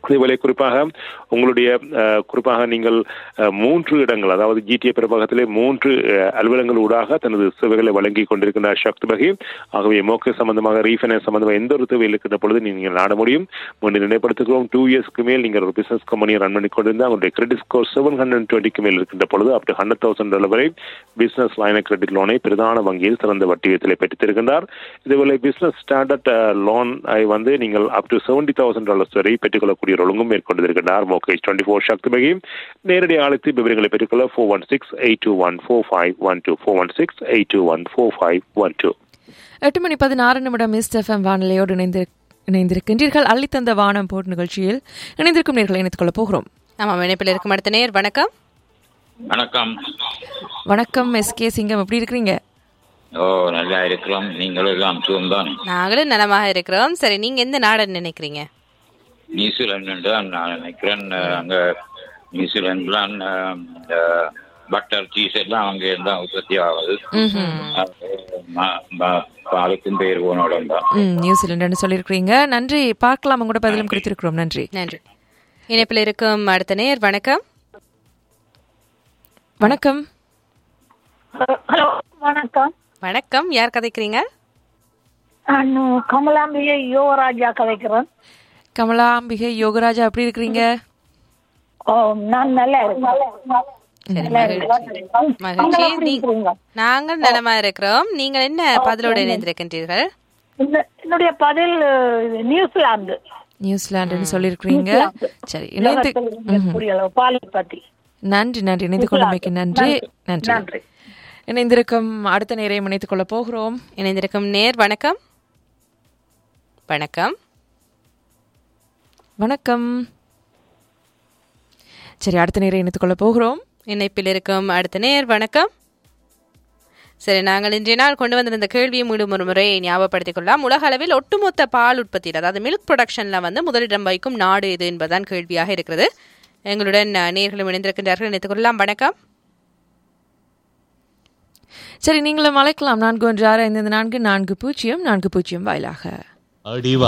இதேவேளை குறிப்பாக உங்களுடைய அஹ், குறிப்பாக நீங்கள் அஹ், மூன்று இடங்கள் அதாவது ஜிடிஏ பிரபாகத்திலே மூன்று அஹ், அலுவலகங்கள் ஊடாக தனது சேவைகளை வழங்கி கொண்டிருக்கின்றார் சக்தி பகி ஆகவே மோக்க சம்பந்தமாக ரீஃபைனான்ஸ் சம்பந்தமாக எந்த ஒரு தேவை இருக்கின்ற பொழுது நீங்கள் நாட முடியும் முன்னே நினைப்படுத்துகிறோம் டூ இயர்ஸ்க்கு மேல் நீங்கள் ஒரு பிசினஸ் கம்பெனியை ரன் பண்ணி கொண்டிருந்தால் உங்களுடைய கிரெடிட் ஸ்கோர் செவன் ஹண்ட்ரட் டுவெண்ட்டிக்கு மேல் இருக்கின்ற பொழுது up to hundred thousand dollar வரை பிசினஸ் லைன கிரெடிட் லோனை பிரதான வங்கியில் சிறந்த வட்டி வீதத்திலே பெற்றுத் தருகின்றார் இதுவேளை பிசினஸ் ஸ்டாண்டர்ட் லோன் வந்து நீங்கள் up to seventy thousand dollars வரை பெற்றுக்கொள்ளக்கூடிய ஒரு ஒழுங்கும் மேற்கொண்டிருக்கிறார் மோகேஷ் டுவெண்ட்டி ஃபோர் சக்தி பகி நேரடி அழைத்து விவரங்களை பெற்றுக்கொள்ள four one six eight two one four five one two four one six eight two one four five one two எட்டு மணி பதினாறு நிமிடம் மிஸ் எஃப்எம் வானிலையோடு இணைந்து இணைந்திருக்கின்றீர்கள் அள்ளித்தந்த வானம் போர் நிகழ்ச்சியில் இணைந்திருக்கும் நேர்களை இணைத்துக் கொள்ளப் போகிறோம் ஆமாம் இணைப்பில் இருக்கும் அடுத்த நேர் வணக்கம் வணக்கம் வணக்கம் எஸ் கே சிங்கம் எப்படி இருக்கிறீங்க ஓ நல்லா இருக்கிறோம் நீங்களும் எல்லாம் சுகம்தான் நாங்களும் நலமாக இருக்கிறோம் சரி நீங்க எந்த நாடுன்னு நினைக்கிறீங்க நியூசிலாந்து தான் நான் நினைக்கிறேன் அஹ், அங்க நியூசிலாந்துலாம் அஹ், இந்த பட்டர் சீஸ் எல்லாம் அங்க இருந்தா உற்பத்தி ஆகுது அது ம- ம- பாலுக்கும் பேர் போன இடம் தான் ம் நியூசிலாண்டுன்னு சொல்லியிருக்கிறீங்க நன்றி பார்க்கலாம் உங்களோட பதிலும் குறித்திருக்கிறோம் நன்றி நன்றி இணைப்பில் இருக்கும் அடுத்த நேர் வணக்கம் வணக்கம் ஹலோ வணக்கம் வணக்கம் யார் கதைக்கிறீங்க நான் கமலாம்பிகை யுவராஜா கதைக்கிறேன் கமலாம்பிகை யோகராஜா எப்படி இருக்கிறீங்க ஓ நான் நல்லா இருக்கேன் சரி, மகிழ்ச்சி மகிழ்ச்சி நீ- நாங்கள் நலமா இருக்கிறோம் நீங்கள் என்ன பதிலோடு இணைந்திருக்கின்றீர்கள் இந்த- என்னுடைய பதில் அஹ், நியூசிலாந்து நியூசிலாண்டுன்னு சொல்லியிருக்கிறீங்க சரி இணைந்து உலகத்தில் இருக்கக்கூடிய அளவு பாலை பத்தி நன்றி நன்றி இணைந்து கொண்டமைக்கு நன்றி நன்றி நன்றி இணைந்திருக்கும் அடுத்த நேரையும் இணைத்துக் கொள்ளப் போகிறோம் இணைந்திருக்கும் நேர் வணக்கம் வணக்கம் வணக்கம் சரி அடுத்த நேரை இணைத்துக் கொள்ளப் போகிறோம் இணைப்பில் இருக்கும் அடுத்த நேர் வணக்கம் சரி நாங்கள் இன்றைய நாள் கொண்டு வந்திருந்த கேள்வியை மீண்டும் ஒரு முறை ஞாபகப்படுத்திக் கொள்ளலாம் உலக அளவில் ஒட்டுமொத்த பால் உற்பத்தியில் அதாவது மில்க் ப்ரொடக்ஷன்ல வந்து முதலிடம் வைக்கும் நாடு எது என்பதுதான் கேள்வியாக இருக்கிறது எங்களுடன் அஹ், நேர்களும் இணைந்திருக்கின்றார்கள் இணைத்துக் கொள்ளலாம் வணக்கம் சரி நீங்களும் அழைக்கலாம் நான்கு ஒன்று ஆறு ஐந்து ஐந்து நான்கு நான்கு பூஜ்ஜியம் நான்கு பூஜ்ஜியம் வாயிலாக அடிவா